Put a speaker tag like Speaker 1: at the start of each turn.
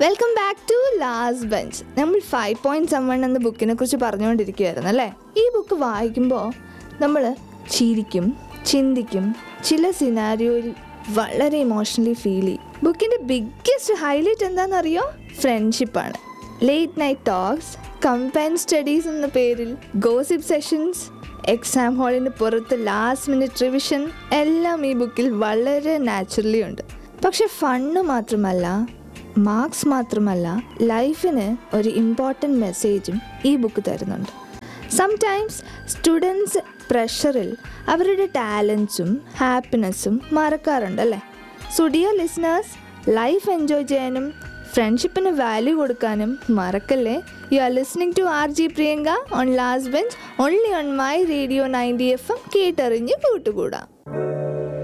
Speaker 1: welcome back to last bench നമ്മൾ five point seven എന്ന ബുക്കിനെ കുറിച്ച് പറഞ്ഞുകൊണ്ടിരിക്കുകയായിരുന്നു അല്ലേ ഈ ബുക്ക് വായിക്കുമ്പോൾ നമ്മൾ ചിരിക്കും ചിന്തിക്കും ചില സിനാരിയോയിൽ വളരെ ഇമോഷണലി ഫീൽ ചെയ്യും ബുക്കിൻ്റെ ബിഗ്ഗസ്റ്റ് ഹൈലൈറ്റ് എന്താണെന്നറിയോ ഫ്രണ്ട്ഷിപ്പാണ് late night talks combine studies എന്ന പേരിൽ ഗോസിപ്പ് സെഷൻസ് എക്സാം ഹാളിന് പുറത്ത് ലാസ്റ്റ് മിനിറ്റ് റിവിഷൻ എല്ലാം ഈ ബുക്കിൽ വളരെ നാച്ചുറലി ഉണ്ട് പക്ഷെ ഫണ്ണ് മാത്രമല്ല മാർക്സ് മാത്രമല്ല ലൈഫിന് ഒരു ഇമ്പോർട്ടൻറ്റ് മെസ്സേജും ഈ ബുക്ക് തരുന്നുണ്ട് സംടൈംസ് സ്റ്റുഡൻസ് പ്രഷറിൽ അവരുടെ ടാലൻസും ഹാപ്പിനെസ്സും മറക്കാറുണ്ടല്ലേ so dear listeners life enjoy ചെയ്യാനും ഫ്രണ്ട്ഷിപ്പിന് വാല്യൂ കൊടുക്കാനും മറക്കല്ലേ you are listening to R G Priyanka on last bench only on my radio ninety F M കേട്ടറിഞ്ഞ് കൂട്ടുകൂടാം